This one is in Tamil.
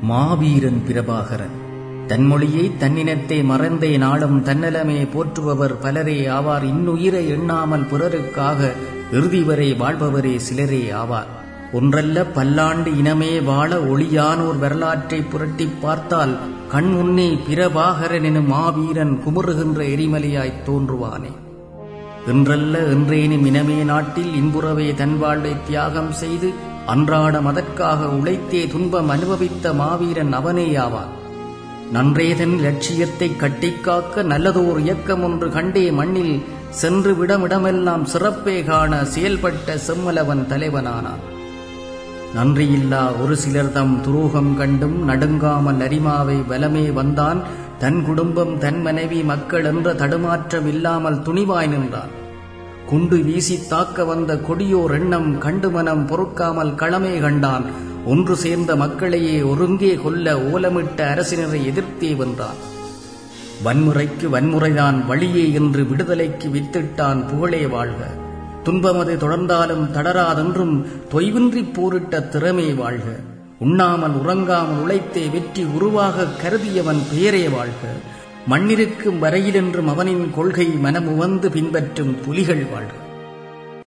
மாவீரன் பிரபாகரன் தன்மொழியை தன்னினத்தை மறந்தே நாளும் தன்னலமே போற்றுபவர் பலரே ஆவார் இன்னுயிரை எண்ணாமல் பிறருக்காக இறுதி வரை வாழ்பவரே சிலரே ஆவார் ஒன்றல்ல பல்லாண்டு இனமே வாழ ஒளியானோர் வரலாற்றை புரட்டிப் பார்த்தால் கண் முன்னே பிரபாகரன் எனும் மாவீரன் குமுறுகின்ற எரிமலையாய்த் தோன்றுவானே இன்றல்ல என்றேனும் இனமே நாட்டில் இன்புறவே தன் வாழ்வை தியாகம் செய்து அன்றாடம் அதற்காக உழைத்தே துன்பம் அனுபவித்த மாவீரன் அவனேயாவான் நன்றேதன் லட்சியத்தை கட்டிக்காக்க நல்லதோர் இயக்கம் ஒன்று கண்டே மண்ணில் சென்று விடமிடமெல்லாம் சிறப்பே காண செயல்பட்ட செம்மலவன் தலைவனானான் நன்றியில்லா ஒரு சிலர் தம் துரோகம் கண்டும் நடுங்காமல் அரிமாவை வலமே வந்தான் தன் குடும்பம் தன் மனைவி மக்கள் என்ற தடுமாற்றம் இல்லாமல் துணிவாய் நின்றான் குண்டு வீசி தாக்க வந்த கொடியோர் எண்ணம் கண்டு மனம் பொறுக்காமல் களமே கண்டான் ஒன்று சேர்ந்த மக்களையே ஒருங்கே கொல்ல ஓலமிட்ட அரசினரை எதிர்த்தே வென்றான் வன்முறைக்கு வன்முறைதான் வழியே என்று விடுதலைக்கு வித்திட்டான் புகழே வாழ்க துன்பமது தொடர்ந்தாலும் தளராதென்றும் தொய்வின்றி போரிட்ட திறமே வாழ்க உண்ணாமல் உறங்காமல் உழைத்தே வெற்றி உருவாக கருதியவன் பெயரே வாழ்க மண்ணிருக்கும் வரையிலென்றும் அவனின் கொள்கை மனமுவந்து பின்பற்றும் புலிகள் வாழ்க